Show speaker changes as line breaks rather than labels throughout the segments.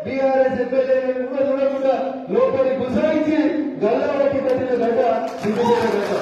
BRS ఎమ్మెల్యేలను కూడా చూడకుండా లోపలి గుసాయించి గల్లాబట్టి కట్టిన గడ్డ సిద్దిపేట గడ్డ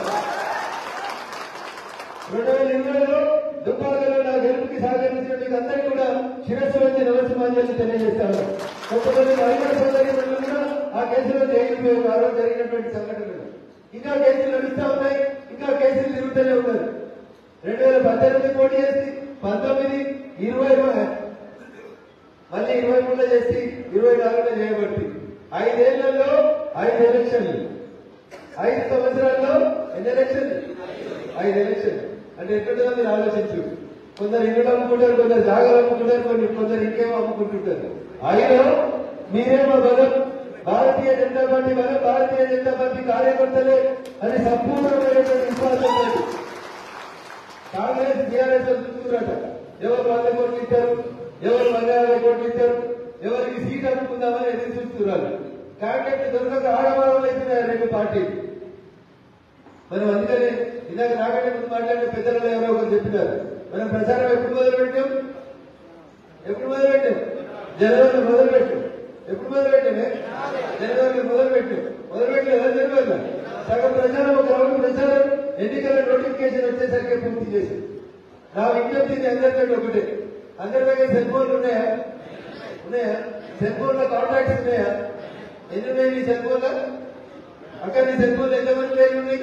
రెండు వేల ఇరవైలో దుబ్బాకలో నా గెలుపుకి సహకరించిన మీకు అందరికీ కూడా శిరస్సు వచ్చి నమస్కారాలు తెలియజేస్తాను కొంతమంది మహిళా సోదరులు కూడా ఆ కేసులో జైలు పోయారు ఆ రోజు జరిగినటువంటి సంఘటనలు ఇంకా కేసులు నడుస్తా ఉన్నాయి ఇంకా కేసులు తిరుగుతూనే ఉన్నారు రెండు వేల పద్దెనిమిది పోటీ చేసి పంతొమ్మిది ఇరవై మళ్ళీ ఇరవై మూడులో చేసి ఇరవై నాలుగులో చేయబట్టి ఐదేళ్లలో ఐదు ఎలక్షన్లు ఐదు సంవత్సరాల్లో ఎన్ని ఎలక్షన్లు ఐదు ఎలక్షన్ అంటే ఎక్కడుందో మీరు ఆలోచించు కొందరు ఇల్లు అమ్ముకుంటారు కొందరు జాగాలు అమ్ముకుంటారు కొన్ని కొందరు ఇంకేమో అమ్ముకుంటుంటారు అయినా మీరే మా బలం భారతీయ జనతా పార్టీ బలం భారతీయ జనతా పార్టీ కార్యకర్తలే అని సంపూర్ణమైనటువంటి విశ్వాసం ఉంది. కాంగ్రెస్ బీఆర్ఎస్ చూస్తున్నారట ఎవరు వంద కోట్లు ఇచ్చారు ఎవరు వంద యాభై కోట్లు ఇచ్చారు ఎవరికి సీట్ అనుకుందామని ఎదురు చూస్తున్నారు కాంగ్రెస్ దొరకక ఆడవాళ్ళు అవుతున్నాయి రెండు పార్టీలు మనం అందుకనే ఇందాక నాకంటే ముందు మాట్లాడిన పెద్దలు ఎవరో ఒకరు చెప్పినారు మనం ప్రచారం ఎప్పుడు మొదలు పెట్టాం ఎప్పుడు మొదలు పెట్టాం జనవరిలో మొదలు పెట్టాం ఎప్పుడు మొదలు పెట్టామే జనవరిలో మొదలు పెట్టాం మొదలు పెట్టలేదా జనవరిలో సగం ప్రచారం ఒక రౌండ్ ప్రచారం ఎన్నికల నోటిఫికేషన్ వచ్చేసరికి పూర్తి చేసి నా విజ్ఞప్తి మీ అందరికంటే ఒకటే అందరి దగ్గర సెల్ ఫోన్లు ఉన్నాయా ఉన్నాయా సెల్ ఫోన్ లో కాంటాక్ట్స్ ఉన్నాయా ఎన్ని ఉన్నాయి నీ సెల్ ఫోన్ లో అక్కడ నీ సెల్ ఫోన్ లో ఎంతమంది పేర్లు ఉన్నాయి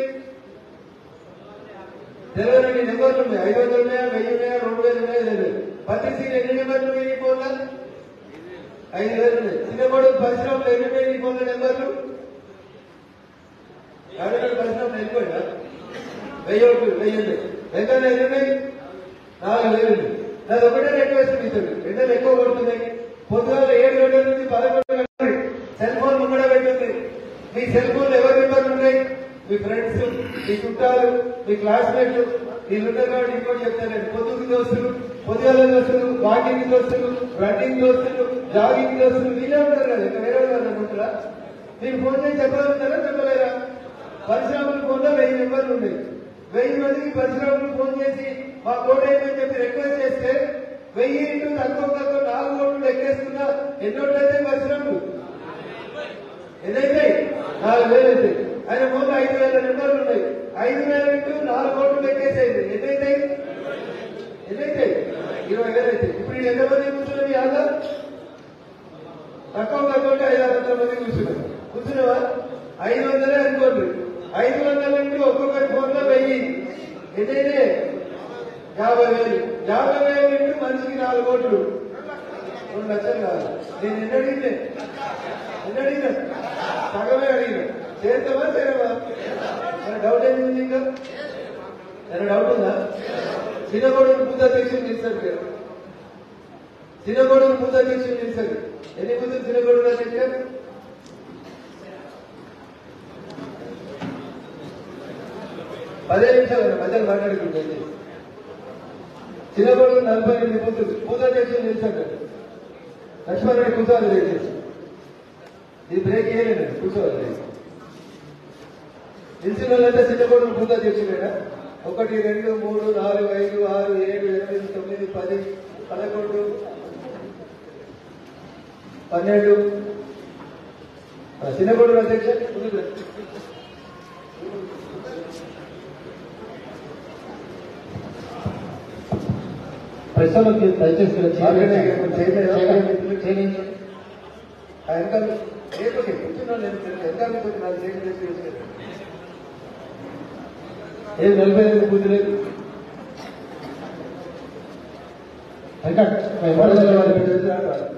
తెలియదు నెంబర్లు ఉన్నాయి ఐదు వందలు ఉన్నాయా వెయ్యి ఉన్నాయా రెండు వేలు ఉన్నాయా తెలియదు ప్రతి సీన్ ఎన్ని నెంబర్లు ఉన్నాయి నీ ఫోన్ లో ఐదు వేలు ఉన్నాయి చిన్నప్పుడు పరిశ్రమలో ఎన్ని ఉన్నాయి నీ ఫోన్ లో నెంబర్లు ఎవరైనా పరిశ్రమలో వెళ్ళిపోయా వెయ్యి ఒకటి వెయ్యి ఉన్నాయి వెంకన్న ఎన్ని ఉన్నాయి నాలుగు వేలు ఉన్నాయి నాది ఒకటే నెట్ వేసి మీతుంది ఎండలు ఎక్కువ పడుతున్నాయి పొద్దుగాల ఏడు గంటల నుంచి పదకొండు గంటల సెల్ ఫోన్ ముంగడ పెట్టింది మీ సెల్ ఫోన్ ఎవరి నెంబర్లు ఉన్నాయి మీ ఫ్రెండ్స్ మీ చుట్టాలు మీ క్లాస్మేట్లు వీళ్ళున్నారు కాబట్టి ఇంకోటి చెప్తానండి పొద్దుకు దోస్తులు పొద్దుగాల దోస్తులు వాకింగ్ దోస్తులు రన్నింగ్ దోస్తులు జాగింగ్ దోస్తులు వీళ్ళే ఉంటారు కదా ఇంకా వేరే వాళ్ళు అనుకుంటారా మీరు ఫోన్ చేసి చెప్పగలుగుతారా చెప్పలేరా పరిశ్రమలు ఫోన్ లో వెయ్యి నెంబర్లు ఉన్నాయి వెయ్యి మందికి పరిశ్రమలు ఫోన్ చేసి మా కోడ్ ఏమని చెప్పి రిక్వెస్ట్ చేస్తే వెయ్యి ఇంటూ తక్కువ తక్కువ నాలుగు కోట్లు ఎక్కేస్తున్నా ఎన్నోట్లయితే పరిశ్రమలు ఎన్నైతే నాలుగు వేలు అయితే ఆయన ముందు ఐదు వేల నెంబర్లు ఉన్నాయి ఐదు వేల ఇంటూ నాలుగు కోట్లు ఎక్కేసేది ఎన్నైతే ఎన్నైతే ఇరవై వేలు అయితే ఇప్పుడు ఈ ఎంతమంది కూర్చున్నది యాదా తక్కువ తక్కువ అంటే ఐదు వందల మంది కూర్చున్నారు కూర్చున్నావా ఐదు వందలే అనుకోండి ఐదు వందల నుండి ఒక్కొక్కరి ఫోన్ లో వెయ్యి ఎన్నైతే యాభై వేలు యాభై వేలు ఇంటూ మనిషికి నాలుగు కోట్లు రెండు లక్షలు కాదు నేను ఎన్ని అడిగితే ఎన్ని అడిగినా సగమే అడిగిన చేస్తామా చేయమా మరి డౌట్ ఏమి ఉంది ఇంకా ఏమైనా డౌట్ ఉందా చిన్నగోడు పూజ అధ్యక్షులు నిలిచారు మీరు చిన్నగోడు పూజ అధ్యక్షులు నిలిచారు ఎన్ని పూజలు చిన్నగోడు అధ్యక్షులు పదే నిమిషాలు మధ్యలో మాట్లాడుకుంటుంది చిన్నగోడు నలభై ఎనిమిది పూజలు పూజ అధ్యక్షులు నిలిచారు లక్ష్మణుడి కూర్చోవాలి దయచేసి ఇది బ్రేక్ చేయలేదు కూర్చోవాలి నిలిచిన వాళ్ళంటే చిన్నగోడు పూజ అధ్యక్షులేనా ఒకటి రెండు మూడు నాలుగు ఐదు ఆరు ఏడు ఎనిమిది తొమ్మిది పది పదకొండు పన్నెండు ఆ, చిన్నగోడు అధ్యక్ష ముందుకు రండి.
ప్రశ్నలకు దయచేసి ఇలా
ఆల్రెడీ
చేయండి.
ఇప్పుడు చేయలేదు.
చేయండి. చేయండి.
ఆ వెనకాల లేకపోతే కూర్చున్నా నేను వెనకాల కొంచెం నాకు చేసి చేసి చేసి
ఏది నలభై ఐదు బూత్ లేదు వెంకట్
వరదల వారికి తెలిసిన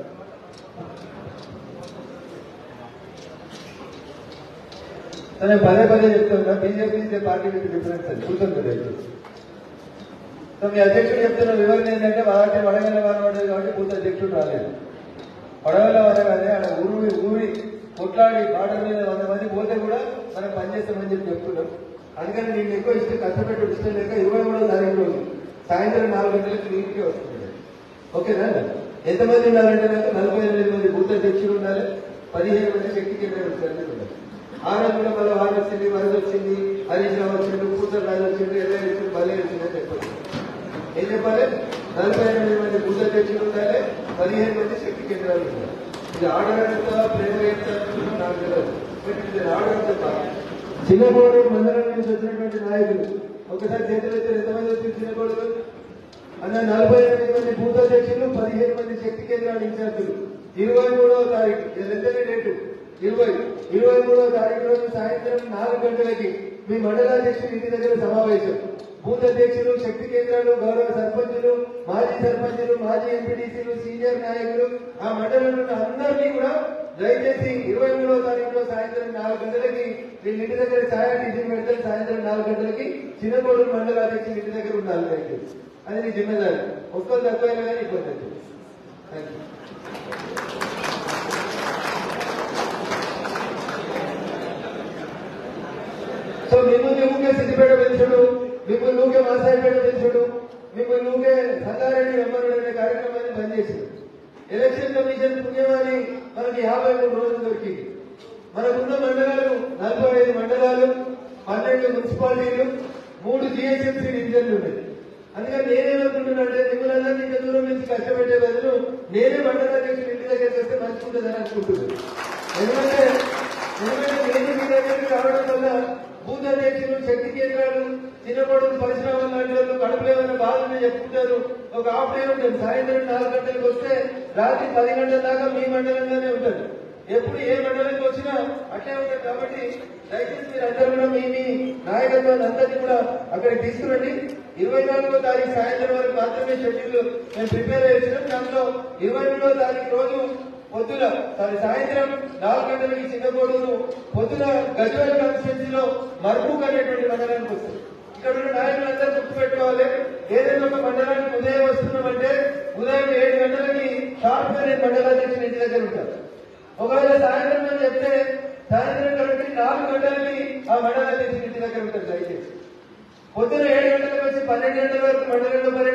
నేను పదే పదే చెప్తున్నా బీజేపీ ఇదే పార్టీ విత్ డిఫరెన్స్ అది కూర్చొని దయచేసి సో మీ అధ్యక్షుడు చెప్తున్న వివరణ ఏంటంటే వాటి వడగల వాన పడేది కాబట్టి బూత్ అధ్యక్షుడు రాలేదు వడగల వనగానే ఆడ ఊరి ఊరి కొట్లాడి బాటల మీద వంద మంది పోతే కూడా మనం పనిచేస్తామని చెప్పి చెప్తున్నాం అందుకని నేను ఎక్కువ ఇష్టం కష్టపెట్టి ఇష్టం లేక ఇరవై మూడో తారీఖు రోజు సాయంత్రం నాలుగు గంటలకు మీ ఇంటికి వస్తుంది ఓకేనా ఎంతమంది ఉండాలంటే నాకు నలభై ఎనిమిది మంది బూత్ అధ్యక్షులు ఉండాలి పదిహేను మంది శక్తి కేంద్రాలు సభ్యులు ఉండాలి ఆ రోజు కూడా మళ్ళీ వారు వచ్చింది వరద వచ్చింది హరీష్ రావు వచ్చిండు కూతురు రాజు వచ్చిండు ఎలా వచ్చిండు మళ్ళీ వచ్చింది అని చెప్పాలి ఏం చెప్పాలి నలభై ఎనిమిది మంది బూత్ అధ్యక్షులు ఉండాలి పదిహేను మంది శక్తి కేంద్రాలు ఉండాలి ఇది ఆర్డర్ ఎంత ప్రేమ ఎంత నాకు తెలియదు బట్ ఇది ఆర్డర్ ఎంత కాదు చిన్నగోడు మండలం నుంచి వచ్చినటువంటి నాయకులు ఒకసారి చేతులు ఎత్తే ఎంతమంది వచ్చింది చిన్నగోడు అన్న నలభై ఎనిమిది మంది బూత్ అధ్యక్షులు పదిహేను మంది శక్తి కేంద్రాల ఇన్ఛార్జీలు ఇరవై మూడవ తారీఖు ఎంతనే డేటు ఇరవై ఇరవై మూడవ తారీఖు రోజు సాయంత్రం నాలుగు గంటలకి మీ మండలాధ్యక్షులు ఇంటి దగ్గర సమావేశం బూత్ అధ్యక్షులు శక్తి కేంద్రాలు గౌరవ సర్పంచులు మాజీ సర్పంచులు మాజీ ఎంపీటీసీలు సీనియర్ నాయకులు ఆ మండలంలో ఉన్న అందరినీ కూడా దయచేసి ఇరవై మూడవ తారీఖులో సాయంత్రం నాలుగు గంటలకి వీళ్ళ ఇంటి దగ్గర ఛాయా టిఫిన్ పెడితే సాయంత్రం నాలుగు గంటలకి చిన్నకోడు మండలాధ్యక్షులు ఇంటి దగ్గర ఉండాలి దయచేసి అది నీ జిమ్మేదారి ఒక్కరు తక్కువైనా కానీ ఇబ్బంది అవుతుంది థ్యాంక్ యూ సో మిమ్మల్ని ఊకే సిద్దిపేట పెంచుడు మిమ్మల్ని ఊకే మాసాయిపేట పెంచుడు మిమ్మల్ని ఊకే సంగారెడ్డి రమ్మనుడు అనే కార్యక్రమాన్ని బంద్ చేసింది ఎలక్షన్ కమిషన్ పుణ్యమాని మనకి యాభై మూడు రోజులు దొరికింది మనకున్న మండలాలు నలభై ఐదు మండలాలు పన్నెండు మున్సిపాలిటీలు మూడు జిహెచ్ఎంసీ డివిజన్లు ఉన్నాయి అందుకని నేనేమనుకుంటున్నానంటే మిమ్మల్ని ఇంకా దూరం నుంచి కష్టపెట్టే బదులు నేనే మండల అధ్యక్షుడు ఇంటి దగ్గరికి వస్తే మంచిగా ఉంటుందని అనుకుంటున్నాను ఎందుకంటే ఎందుకంటే నేను మీ దగ్గరికి రావడం వల్ల బూత్ అధ్యక్షులు శక్తి కేంద్రాలు చిన్నపడుతు పరిశ్రమలు లాంటి వాళ్ళు కడుపులో ఏమైనా బాధలు చెప్పుకుంటారు ఒక హాఫ్ డే ఉంటుంది సాయంత్రం నాలుగు గంటలకు వస్తే రాత్రి పది గంటల దాకా మీ మండలంలోనే ఉంటుంది ఎప్పుడు ఏ మండలానికి వచ్చినా అట్లే ఉంటుంది కాబట్టి దయచేసి మీరు అందరూ కూడా మీ మీ నాయకత్వాన్ని అందరినీ కూడా అక్కడికి తీసుకురండి ఇరవై నాలుగో తారీఖు సాయంత్రం వరకు మాత్రమే షెడ్యూల్ మేము ప్రిపేర్ చేసినాం దాంట్లో ఇరవై మూడో తారీఖు రోజు పొద్దున సారీ సాయంత్రం నాలుగు గంటలకి చిన్నకోడూరు పొద్దున గజ్వేల్ కాన్స్టిట్యూన్సీలో మర్బూక్ అనేటువంటి మండలానికి వస్తుంది ఇక్కడ ఉన్న నాయకులందరూ గుర్తుపెట్టుకోవాలి ఏదైనా ఒక మండలానికి ఉదయం వస్తున్నామంటే ఉదయం ఏడు గంటలకి షార్ప్ గా నేను మండలాధ్యక్షులు ఇంటి దగ్గర ఉంటారు ఒకవేళ సాయంత్రం అని చెప్తే సాయంత్రం కరెక్ట్ నాలుగు గంటలకి ఆ మండలాధ్యక్షులు ఇంటి దగ్గర ఉంటారు దయచేసి పొద్దున ఏడు గంటలకు వచ్చి పన్నెండు గంటల వరకు మండలంలో పర్యటన